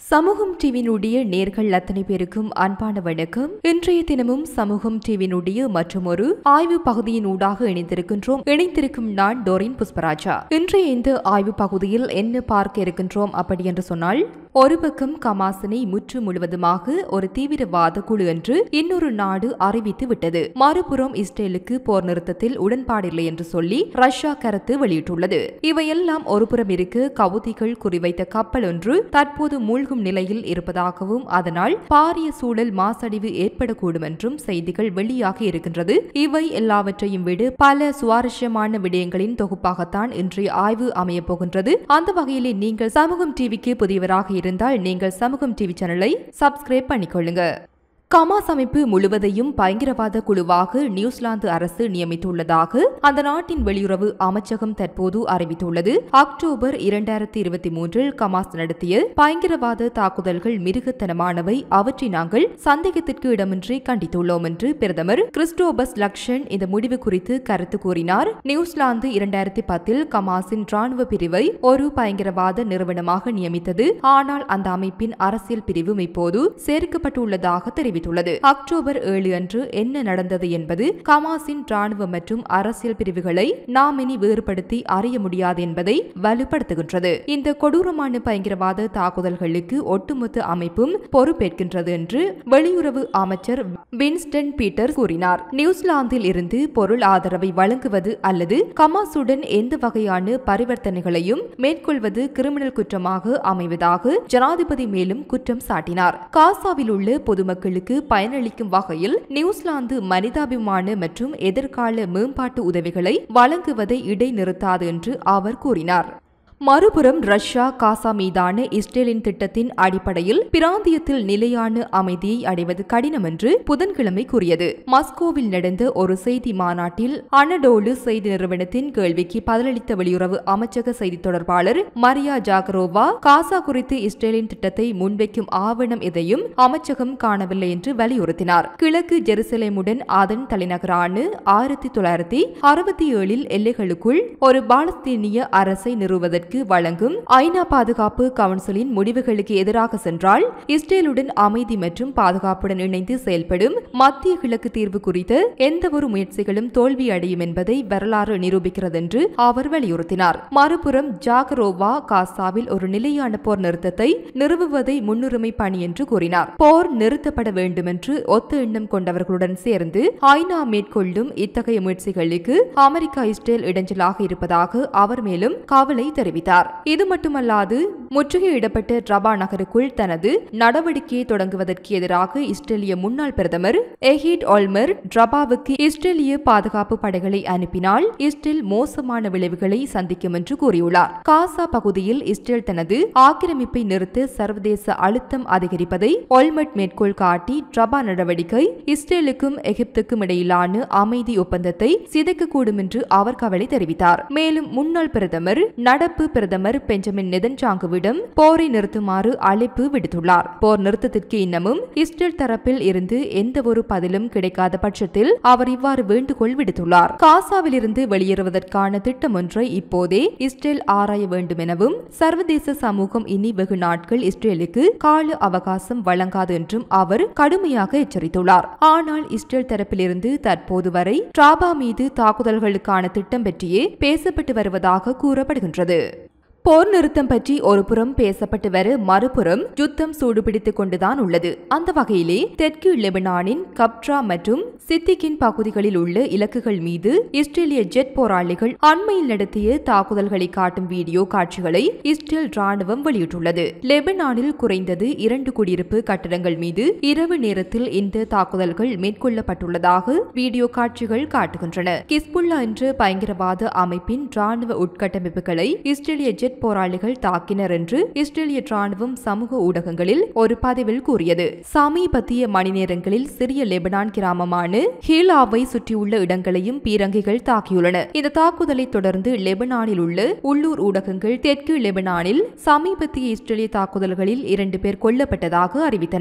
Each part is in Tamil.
சமூகம் டிவியினுடைய நேர்கள் அத்தனை பேருக்கும் அன்பான வணக்கம் இன்றைய தினமும் சமூகம் டிவியினுடைய மற்றும் ஒரு ஆய்வு பகுதியின் ஊடாக இணைந்திருக்கின்றோம் இணைந்திருக்கும் நான் டோரின் புஷ்பராஜா இன்றைய இந்த ஆய்வு பகுதியில் என்ன பார்க்க இருக்கின்றோம் அப்படி என்று சொன்னால் ஒரு பக்கம் கமாசனை முற்று முழுவதுமாக ஒரு தீவிரவாத குழு என்று இன்னொரு நாடு அறிவித்து விட்டது மறுபுறம் இஸ்ரேலுக்கு போர் நிறுத்தத்தில் உடன்பாடில்லை என்று சொல்லி ரஷ்யா கருத்து வெளியிட்டுள்ளது இவையெல்லாம் ஒருபுறம் இருக்க கவுதிகள் குறிவைத்த கப்பல் ஒன்று தற்போது மூழ்கும் நிலையில் இருப்பதாகவும் அதனால் பாரிய சூழல் மாசடைவு ஏற்படக்கூடும் என்றும் செய்திகள் வெளியாகி இருக்கின்றது இவை எல்லாவற்றையும் விட பல சுவாரஸ்யமான விடயங்களின் தொகுப்பாகத்தான் இன்றைய ஆய்வு அமையப் போகின்றது அந்த வகையிலே நீங்கள் சமூகம் டிவிக்கு புதியவராக இருந்தால் நீங்கள் சமூகம் டிவி சேனலை சப்ஸ்கிரைப் பண்ணிக்கொள்ளுங்க கமாஸ் அமைப்பு முழுவதையும் பயங்கரவாத குழுவாக நியூசிலாந்து அரசு நியமித்துள்ளதாக அந்த நாட்டின் வெளியுறவு அமைச்சகம் தற்போது அறிவித்துள்ளது அக்டோபர் இரண்டாயிரத்தி இருபத்தி மூன்றில் கமாஸ் நடத்திய பயங்கரவாத தாக்குதல்கள் மிருகத்தனமானவை அவற்றை நாங்கள் சந்தேகத்திற்கு இடமின்றி கண்டித்துள்ளோம் என்று பிரதமர் கிறிஸ்டோபஸ் லக்ஷன் இந்த முடிவு குறித்து கருத்து கூறினார் நியூசிலாந்து இரண்டாயிரத்தி பத்தில் கமாஸின் ராணுவ பிரிவை ஒரு பயங்கரவாத நிறுவனமாக நியமித்தது ஆனால் அந்த அமைப்பின் அரசியல் பிரிவும் இப்போது சேர்க்கப்பட்டுள்ளதாக தெரிவித்துள்ளது அக்டோபர் ஏழு அன்று என்ன நடந்தது என்பது கமாஸின் ராணுவ மற்றும் அரசியல் பிரிவுகளை நாம் இனி வேறுபடுத்தி அறிய முடியாது என்பதை வலுப்படுத்துகின்றது இந்த கொடூரமான பயங்கரவாத தாக்குதல்களுக்கு ஒட்டுமொத்த அமைப்பும் பொறுப்பேற்கின்றது என்று வெளியுறவு அமைச்சர் வின்ஸ்டன் பீட்டர் கூறினார் நியூசிலாந்தில் இருந்து பொருள் ஆதரவை வழங்குவது அல்லது கமாசுடன் எந்த வகையான பரிவர்த்தனைகளையும் மேற்கொள்வது கிரிமினல் குற்றமாக அமைவதாக ஜனாதிபதி மேலும் குற்றம் சாட்டினார் காசாவில் உள்ள பொதுமக்களுக்கு பயனளிக்கும் வகையில் நியூசிலாந்து மனிதாபிமான மற்றும் எதிர்கால மேம்பாட்டு உதவிகளை வழங்குவதை இடைநிறுத்தாது என்று அவர் கூறினார் மறுபுறம் ரஷ்யா காசா மீதான இஸ்ரேலின் திட்டத்தின் அடிப்படையில் பிராந்தியத்தில் நிலையான அமைதியை அடைவது கடினம் என்று புதன்கிழமை கூறியது மாஸ்கோவில் நடந்த ஒரு செய்தி மாநாட்டில் அனடோலு செய்தி நிறுவனத்தின் கேள்விக்கு பதிலளித்த வெளியுறவு அமைச்சக செய்தி தொடர்பாளர் மரியா ஜாகரோவா காசா குறித்து இஸ்ரேலின் திட்டத்தை முன்வைக்கும் ஆவணம் எதையும் அமைச்சகம் காணவில்லை என்று வலியுறுத்தினார் கிழக்கு ஜெருசலேமுடன் அதன் தலைநகரான ஆயிரத்தி தொள்ளாயிரத்தி அறுபத்தி ஏழில் எல்லைகளுக்குள் ஒரு பாலஸ்தீனிய அரசை நிறுவுவதற்கு இதற்கு வழங்கும் ஐநா பாதுகாப்பு கவுன்சிலின் முடிவுகளுக்கு எதிராக சென்றால் இஸ்ரேலுடன் அமைதி மற்றும் பாதுகாப்புடன் இணைந்து செயல்படும் மத்திய கிழக்கு தீர்வு குறித்த எந்த ஒரு முயற்சிகளும் தோல்வியடையும் என்பதை வரலாறு நிரூபிக்கிறது என்று அவர் வலியுறுத்தினார் மறுபுறம் ஜாகரோவா காசாவில் ஒரு நிலையான போர் நிறுத்தத்தை நிறுவுவதை முன்னுரிமை பணி என்று கூறினார் போர் நிறுத்தப்பட வேண்டும் என்று ஒத்த எண்ணம் கொண்டவர்களுடன் சேர்ந்து ஐநா மேற்கொள்ளும் இத்தகைய முயற்சிகளுக்கு அமெரிக்கா இஸ்ரேல் இடைஞ்சலாக இருப்பதாக அவர் மேலும் கவலை தெரிவித்தார் தெரிவித்தார் இது மட்டுமல்லாது முற்றுகையிடப்பட்ட ரபா நகருக்குள் தனது நடவடிக்கையை தொடங்குவதற்கு எதிராக இஸ்ரேலிய முன்னாள் பிரதமர் எஹிட் ஆல்மர் ரபாவுக்கு இஸ்ரேலிய பாதுகாப்பு படைகளை அனுப்பினால் இஸ்ரேல் மோசமான விளைவுகளை சந்திக்கும் என்று கூறியுள்ளார் காசா பகுதியில் இஸ்ரேல் தனது ஆக்கிரமிப்பை நிறுத்த சர்வதேச அழுத்தம் அதிகரிப்பதை ஒல்மட் மேற்கோள் காட்டி ரபா நடவடிக்கை இஸ்ரேலுக்கும் எகிப்துக்கும் இடையிலான அமைதி ஒப்பந்தத்தை சிதைக்கக்கூடும் என்று அவர் கவலை தெரிவித்தார் மேலும் முன்னாள் பிரதமர் நடப்பு பிரதமர் பெஞ்சமின் நெதன்சாங்குவிடம் போரை நிறுத்துமாறு அழைப்பு விடுத்துள்ளார் போர் நிறுத்தத்திற்கு இன்னமும் இஸ்ரேல் தரப்பில் இருந்து எந்த ஒரு பதிலும் கிடைக்காத பட்சத்தில் அவர் இவ்வாறு வேண்டுகோள் விடுத்துள்ளார் காசாவில் இருந்து வெளியேறுவதற்கான திட்டம் ஒன்றை இப்போதே இஸ்ரேல் ஆராய வேண்டும் எனவும் சர்வதேச சமூகம் இனி வெகு நாட்கள் இஸ்ரேலுக்கு கால அவகாசம் வழங்காது என்றும் அவர் கடுமையாக எச்சரித்துள்ளார் ஆனால் இஸ்ரேல் தரப்பிலிருந்து தற்போது வரை டிராபா மீது தாக்குதல்களுக்கான திட்டம் பற்றியே பேசப்பட்டு வருவதாக கூறப்படுகின்றது போர் நிறுத்தம் பற்றி ஒரு புறம் பேசப்பட்டு வர மறுபுறம் யுத்தம் சூடுபிடித்துக் கொண்டுதான் உள்ளது அந்த வகையிலே தெற்கு லெபனானின் கப்ட்ரா மற்றும் சித்திகின் பகுதிகளில் உள்ள இலக்குகள் மீது இஸ்ரேலிய ஜெட் போராளிகள் அண்மையில் நடத்திய தாக்குதல்களை காட்டும் வீடியோ காட்சிகளை இஸ்ரேல் ராணுவம் வெளியிட்டுள்ளது லெபனானில் குறைந்தது இரண்டு குடியிருப்பு கட்டடங்கள் மீது இரவு நேரத்தில் இந்த தாக்குதல்கள் மேற்கொள்ளப்பட்டுள்ளதாக வீடியோ காட்சிகள் காட்டுகின்றன கிஸ்புல்லா என்ற பயங்கரவாத அமைப்பின் ராணுவ உட்கட்டமைப்புகளை இஸ்ரேலிய ஜெட் போராளிகள் தாக்கினர் என்று இஸ்ரேலிய ராணுவம் சமூக ஊடகங்களில் ஒரு பதிவில் கூறியது சமீபத்திய மணி நேரங்களில் சிறிய லெபனான் கிராமமான ஹீலாவை சுற்றியுள்ள இடங்களையும் பீரங்கிகள் தாக்கியுள்ளன இந்த தாக்குதலை தொடர்ந்து லெபனானில் உள்ள உள்ளூர் ஊடகங்கள் தெற்கு லெபனானில் சமீபத்திய இஸ்ரேலிய தாக்குதல்களில் இரண்டு பேர் கொல்லப்பட்டதாக அறிவித்தன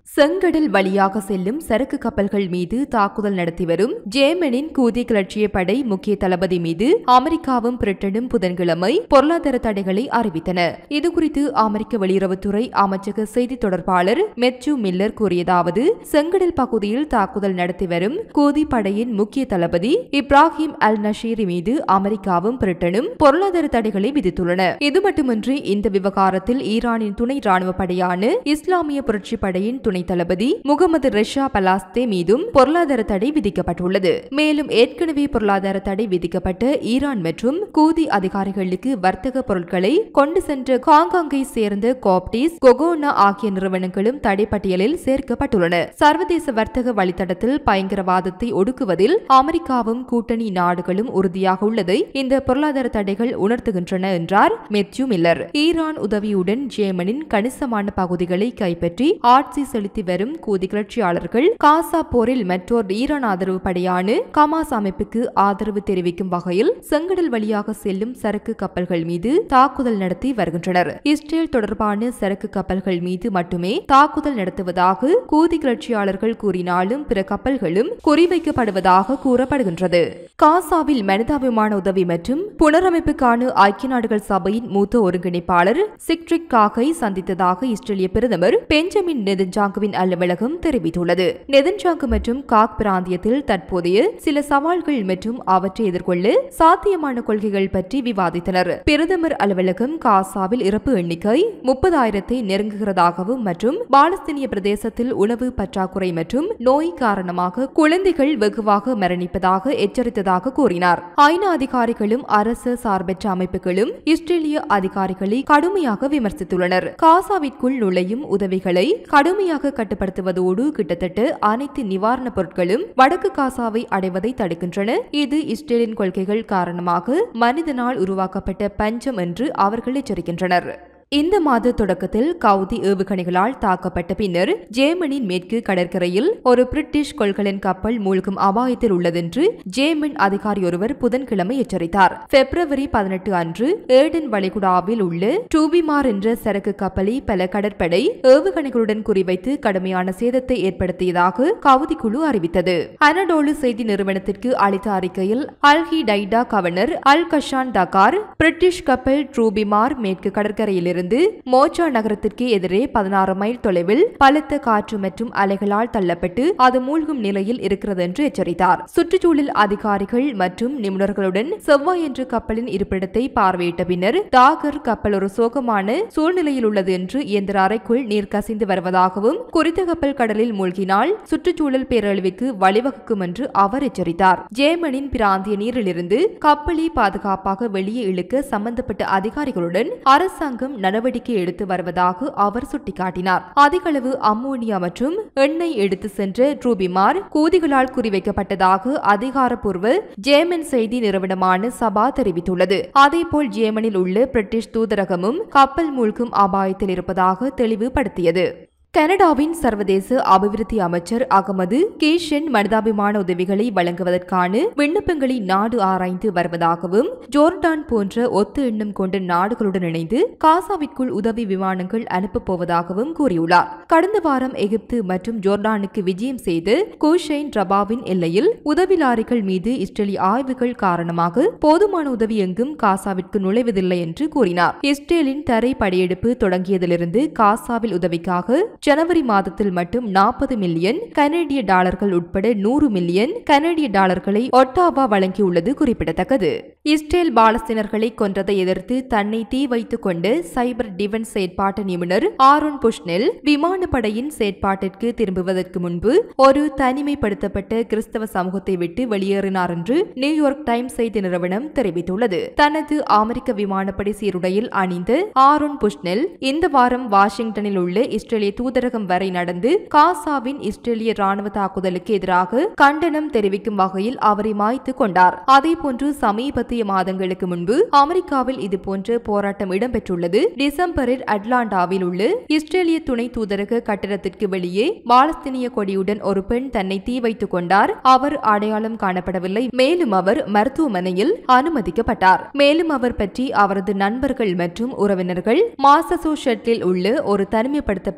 செங்கடல் வழியாக செல்லும் சரக்கு கப்பல்கள் மீது தாக்குதல் நடத்தி வரும் ஜேமனின் கூதி கிளர்ச்சிய படை முக்கிய தளபதி மீது அமெரிக்காவும் பிரிட்டனும் புதன்கிழமை பொருளாதார தடைகளை அறிவித்தன இதுகுறித்து அமெரிக்க வெளியுறவுத்துறை அமைச்சக செய்தி தொடர்பாளர் மெச்சு மில்லர் கூறியதாவது செங்கடல் பகுதியில் தாக்குதல் நடத்தி வரும் கூதி படையின் முக்கிய தளபதி இப்ராஹிம் அல் நஷீரி மீது அமெரிக்காவும் பிரிட்டனும் பொருளாதார தடைகளை விதித்துள்ளன இது மட்டுமின்றி இந்த விவகாரத்தில் ஈரானின் துணை ராணுவ படையான இஸ்லாமிய புரட்சி படையின் துணை தளபதி முகமது ரெஷா பலாஸ்தே மீதும் பொருளாதார தடை விதிக்கப்பட்டுள்ளது மேலும் ஏற்கனவே பொருளாதார தடை விதிக்கப்பட்ட ஈரான் மற்றும் கூதி அதிகாரிகளுக்கு வர்த்தக பொருட்களை கொண்டு சென்ற ஹாங்காங்கை சேர்ந்த கோப்டிஸ் கொகோனா ஆகிய நிறுவனங்களும் தடை பட்டியலில் சேர்க்கப்பட்டுள்ளன சர்வதேச வர்த்தக வழித்தடத்தில் பயங்கரவாதத்தை ஒடுக்குவதில் அமெரிக்காவும் கூட்டணி நாடுகளும் உறுதியாக உள்ளதை இந்த பொருளாதார தடைகள் உணர்த்துகின்றன என்றார் மெத்யூ மில்லர் ஈரான் உதவியுடன் ஜேமனின் கணிசமான பகுதிகளை கைப்பற்றி ஆட்சி செலுத்தி வரும் கூதி கிளர்ச்சியாளர்கள் காசா போரில் மற்றோர் ஈரான் ஆதரவு படையான கமாஸ் அமைப்புக்கு ஆதரவு தெரிவிக்கும் வகையில் செங்கடல் வழியாக செல்லும் சரக்கு கப்பல்கள் மீது தாக்குதல் நடத்தி வருகின்றனர் இஸ்ரேல் தொடர்பான சரக்கு கப்பல்கள் மீது மட்டுமே தாக்குதல் நடத்துவதாக கூதி கிளர்ச்சியாளர்கள் கூறினாலும் பிற கப்பல்களும் குறிவைக்கப்படுவதாக கூறப்படுகின்றது காசாவில் மனிதாபிமான உதவி மற்றும் புனரமைப்புக்கான ஐக்கிய நாடுகள் சபையின் மூத்த ஒருங்கிணைப்பாளர் சிக்ட்ரிக் காகை சந்தித்ததாக இஸ்ரேலிய பிரதமர் பெஞ்சமின் நெதன்ஜாங்குவின் அலுவலகம் தெரிவித்துள்ளது நெதன்ஜாங்கு மற்றும் காக் பிராந்தியத்தில் தற்போதைய சில சவால்கள் மற்றும் அவற்றை எதிர்கொள்ள சாத்தியமான கொள்கைகள் பற்றி விவாதித்தனர் பிரதமர் அலுவலகம் காசாவில் இறப்பு எண்ணிக்கை முப்பதாயிரத்தை நெருங்குகிறதாகவும் மற்றும் பாலஸ்தீனிய பிரதேசத்தில் உணவு பற்றாக்குறை மற்றும் நோய் காரணமாக குழந்தைகள் வெகுவாக மரணிப்பதாக எச்சரித்ததாக கூறினார் ஐநா அதிகாரிகளும் அரசு சார்பற்ற அமைப்புகளும் இஸ்ரேலிய அதிகாரிகளை கடுமையாக விமர்சித்துள்ளனர் காசாவிற்குள் நுழையும் உதவிகளை கடுமையாக கட்டுப்படுத்துவதோடு கிட்டத்தட்ட அனைத்து நிவாரணப் பொருட்களும் வடக்கு காசாவை அடைவதை தடுக்கின்றன இது இஸ்ரேலின் கொள்கைகள் காரணமாக மனிதனால் உருவாக்கப்பட்ட பஞ்சம் என்று அவர்கள் எச்சரிக்கின்றனர் இந்த மாத தொடக்கத்தில் கவுதி ஏவுகணைகளால் தாக்கப்பட்ட பின்னர் ஜேமனின் மேற்கு கடற்கரையில் ஒரு பிரிட்டிஷ் கொள்கலன் கப்பல் மூழ்கும் அபாயத்தில் உள்ளதென்று ஜேமன் அதிகாரி ஒருவர் புதன்கிழமை எச்சரித்தார் பிப்ரவரி பதினெட்டு அன்று ஏடன் வளைகுடாவில் உள்ள டூபிமார் என்ற சரக்கு கப்பலை பல கடற்படை ஏவுகணைகளுடன் குறிவைத்து கடுமையான சேதத்தை ஏற்படுத்தியதாக கவுதி குழு அறிவித்தது அனடோலு செய்தி நிறுவனத்திற்கு அளித்த அறிக்கையில் அல்ஹி டைடா கவர்னர் அல் கஷான் தகார் பிரிட்டிஷ் கப்பல் ட்ரூபிமார் மேற்கு கடற்கரையிலிருந்து மோச்சா நகரத்திற்கு எதிரே பதினாறு மைல் தொலைவில் பலத்த காற்று மற்றும் அலைகளால் தள்ளப்பட்டு அது மூழ்கும் நிலையில் இருக்கிறது என்று எச்சரித்தார் சுற்றுச்சூழல் அதிகாரிகள் மற்றும் நிபுணர்களுடன் செவ்வாயன்று கப்பலின் இருப்பிடத்தை பார்வையிட்ட பின்னர் டாகர் கப்பல் ஒரு சோகமான சூழ்நிலையில் உள்ளது என்று இயந்திர அறைக்குள் நீர் கசிந்து வருவதாகவும் குறித்த கப்பல் கடலில் மூழ்கினால் சுற்றுச்சூழல் பேரழிவுக்கு வழிவகுக்கும் என்று அவர் எச்சரித்தார் ஜேமனின் பிராந்திய நீரிலிருந்து கப்பலை பாதுகாப்பாக வெளியே இழுக்க சம்பந்தப்பட்ட அதிகாரிகளுடன் அரசாங்கம் நடவடிக்கை எடுத்து வருவதாக அவர் சுட்டிக்காட்டினார் அதிகளவு அம்மோனியா மற்றும் எண்ணெய் எடுத்து சென்ற ட்ரூபிமார் கூதிகளால் குறிவைக்கப்பட்டதாக அதிகாரப்பூர்வ ஜேமன் செய்தி நிறுவனமான சபா தெரிவித்துள்ளது அதேபோல் ஜேமனில் உள்ள பிரிட்டிஷ் தூதரகமும் கப்பல் மூழ்கும் அபாயத்தில் இருப்பதாக தெளிவுபடுத்தியது கனடாவின் சர்வதேச அபிவிருத்தி அமைச்சர் அகமது கேஷன் மனிதாபிமான உதவிகளை வழங்குவதற்கான விண்ணப்பங்களை நாடு ஆராய்ந்து வருவதாகவும் ஜோர்டான் போன்ற ஒத்து எண்ணம் கொண்ட நாடுகளுடன் இணைந்து காசாவிற்குள் உதவி விமானங்கள் அனுப்பப் போவதாகவும் கூறியுள்ளார் கடந்த வாரம் எகிப்து மற்றும் ஜோர்டானுக்கு விஜயம் செய்து கோஷைன் ரபாவின் எல்லையில் உதவி லாரிகள் மீது இஸ்ரேலிய ஆய்வுகள் காரணமாக போதுமான உதவி எங்கும் காசாவிற்கு நுழைவதில்லை என்று கூறினார் இஸ்ரேலின் தரை படையெடுப்பு தொடங்கியதிலிருந்து காசாவில் உதவிக்காக ஜனவரி மாதத்தில் மட்டும் நாற்பது மில்லியன் கனேடிய டாலர்கள் உட்பட நூறு மில்லியன் கனேடிய டாலர்களை ஒட்டாவா வழங்கியுள்ளது குறிப்பிடத்தக்கது இஸ்ரேல் பாலஸ்தீனர்களை கொன்றதை எதிர்த்து தன்னை தீ வைத்துக் கொண்டு சைபர் டிஃபென்ஸ் செயற்பாட்டு நிபுணர் ஆரோன் புஷ்னெல் விமானப்படையின் செயற்பாட்டிற்கு திரும்புவதற்கு முன்பு ஒரு தனிமைப்படுத்தப்பட்ட கிறிஸ்தவ சமூகத்தை விட்டு வெளியேறினார் என்று நியூயார்க் டைம்ஸ் செய்தி நிறுவனம் தெரிவித்துள்ளது தனது அமெரிக்க விமானப்படை சீருடையில் அணிந்த ஆரோன் புஷ்னெல் இந்த வாரம் வாஷிங்டனில் உள்ள இஸ்ரேலிய தூதரகம் வரை நடந்து காசாவின் இஸ்ரேலிய ராணுவ தாக்குதலுக்கு எதிராக கண்டனம் தெரிவிக்கும் வகையில் அவரை மாய்த்து கொண்டார் அதேபோன்று சமீபத்திய மாதங்களுக்கு முன்பு அமெரிக்காவில் இதுபோன்ற போராட்டம் இடம்பெற்றுள்ளது டிசம்பரில் அட்லாண்டாவில் உள்ள இஸ்ரேலிய துணை தூதரக கட்டிடத்திற்கு வெளியே பாலஸ்தீனிய கொடியுடன் ஒரு பெண் தன்னை தீ வைத்துக் கொண்டார் அவர் அடையாளம் காணப்படவில்லை மேலும் அவர் மருத்துவமனையில் அனுமதிக்கப்பட்டார் மேலும் அவர் பற்றி அவரது நண்பர்கள் மற்றும் உறவினர்கள் மாசசூசெட்டில் உள்ள ஒரு தனிமைப்படுத்தப்பட்டு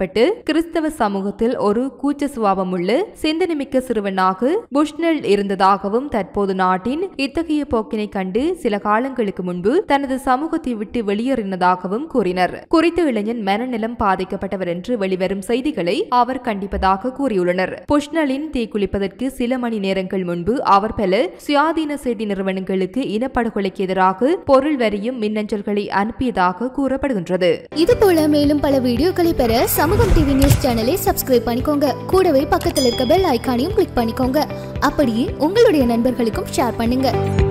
கிறிஸ்தவ சமூகத்தில் ஒரு கூச்ச சுபாவமுள்ள சிந்தனைமிக்க சிறுவனாக புஷ்னல் இருந்ததாகவும் தற்போது நாட்டின் இத்தகைய போக்கினை கண்டு சில காலங்களுக்கு முன்பு தனது சமூகத்தை விட்டு வெளியேறினதாகவும் கூறினர் குறித்த இளைஞன் மனநலம் பாதிக்கப்பட்டவர் என்று வெளிவரும் செய்திகளை அவர் கண்டிப்பதாக கூறியுள்ளனர் புஷ்னலின் தீக்குளிப்பதற்கு சில மணி நேரங்கள் முன்பு அவர் பல சுயாதீன செய்தி நிறுவனங்களுக்கு இனப்படுகொலைக்கு எதிராக பொருள் வரியும் மின்னஞ்சல்களை அனுப்பியதாக கூறப்படுகின்றது இது போல மேலும் பல வீடியோக்களை பெற சமூகம் டிவி நியூஸ் சேனலை சப்ஸ்கிரைப் பண்ணிக்கோங்க கூடவே பக்கத்தில் இருக்க பெல் ஐகானையும் கிளிக் பண்ணிக்கோங்க அப்படியே உங்களுடைய நண்பர்களுக்கும் ஷேர் பண்ணுங்க